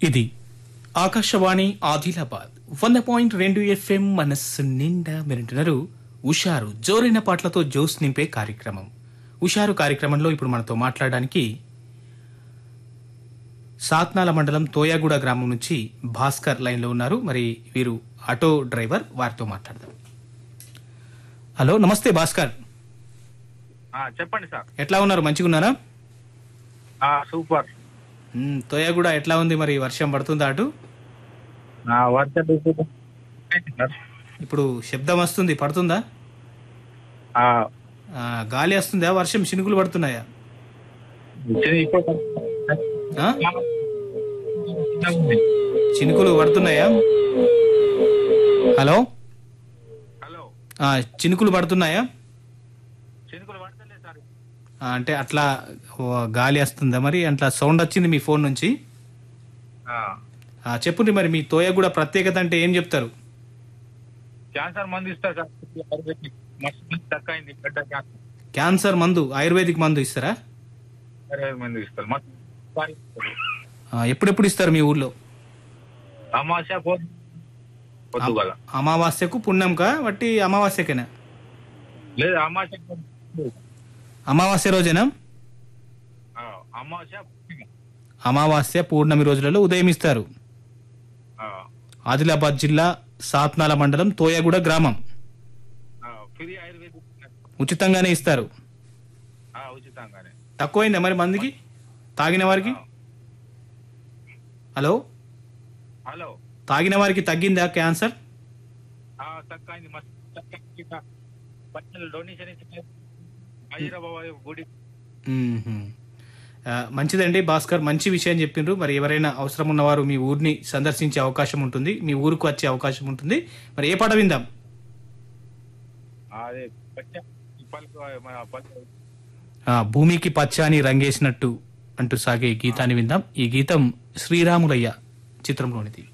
ఇది ఆకాశవాణి ఆదిలాబాద్ వంద పాయింట్ రెండు ఎఫ్ఎం మనస్సు నిండా మీరింటున్నారు ఉషారు జోరైన పాటలతో జోస్ నింపే కార్యక్రమం ఉషారు కార్యక్రమంలో ఇప్పుడు మనతో మాట్లాడడానికి సాత్నాల మండలం తోయాగూడ గ్రామం నుంచి భాస్కర్ లైన్లో ఉన్నారు మరి వీరు ఆటో డ్రైవర్ వారితో మాట్లాడదాం హలో నమస్తే భాస్కర్ ఆ, చెప్పండి సార్ ఎట్లా ఉన్నారు మంచిగా ఉన్నారా ఆ, సూపర్ మ్, తోయాగూడ ఎట్లా ఉంది మరి వర్షం పడుతుందా అటు ఆ, వర్షం ఇప్పుడు సార్. ఇప్పుడు శబ్దం వస్తుంది పడుతుందా ఆ, ఆ, గాలి వస్తుందా వర్షం చినుకులు పడుతున్నాయా ఇది ఇప్పుడు ఆ? చినుకులు పడుతున్నాయా హలో హలో ఆ, చినుకులు పడుతున్నాయా చినుకులు పడతలేదు సార్ ఆ, అంటే అట్లా ఓ, గాలి వస్తుందా మరి అట్లా సౌండ్ వచ్చింది మీ ఫోన్ నుంచి ఆ, ఆ, చెప్పుండి మరి మీ తోయగూడ ప్రత్యేకత అంటే ఏం చెప్తారు క్యాన్సర్ మందు ఇస్తారు సార్ ఆయుర్వేదిక్. మస్తు మంది తక్కువ అయింది గడ్డ క్యాన్సర్ క్యాన్సర్ మందు ఆయుర్వేదిక్ మందు ఇస్తారా ఇరవై మంది ఇస్తారు మస్తు సారి ఇస్తారు. ఆ, ఎప్పుడెప్పుడు ఇస్తారు మీ ఊర్లో అమావాస్య పొద్దు పొద్దుగల అమావాస్యకు పుణ్యంకా వట్టి అమావాస్యకేనా లేదు అమావాస్య పొద్దు. అమావాస్య రోజేనా ఆ, అమావాస్య పొద్దుగల. అమావాస్య పూర్ణమి రోజులలో ఉదయం ఇస్తారు ఆ, ఆదిలాబాద్ జిల్లా సాత్నాల మండలం తోయగూడ గ్రామం ఆ, ఫ్రీ ఆయుర్వేదిక్ ఉచితంగానే ఇస్తారు ఆ, ఉచితంగానే తక్కువైందా మరి మందికి తాగిన వారికి ఆ. హలో హలో తాగిన వారికి తగ్గిందా క్యాన్సర్ ఆ, తక్కువ అయింది మస్తు తక్కువ అయింది. పచ్చళ్ళు డొనేషన్ ఇచ్చి హైదరాబాద్ గుడి మ్మ్హ్మ్. ఆ, మంచిదండి భాస్కర్ మంచి విషయం చెప్పిండ్రు మరి ఎవరైనా అవసరం ఉన్నవారు మీ ఊరిని సందర్శించే అవకాశం ఉంటుంది మీ ఊరుకు వచ్చే అవకాశం ఉంటుంది మరి ఏ పాట విందాం అదే పచ్చ పలుకు మన పలుకు ఆ, భూమికి పచ్చాని రంగేసినట్టు అంటూ సాగే ఈ గీతాన్ని విందాం ఈ గీతం శ్రీరాములయ్య చిత్రంలోనిది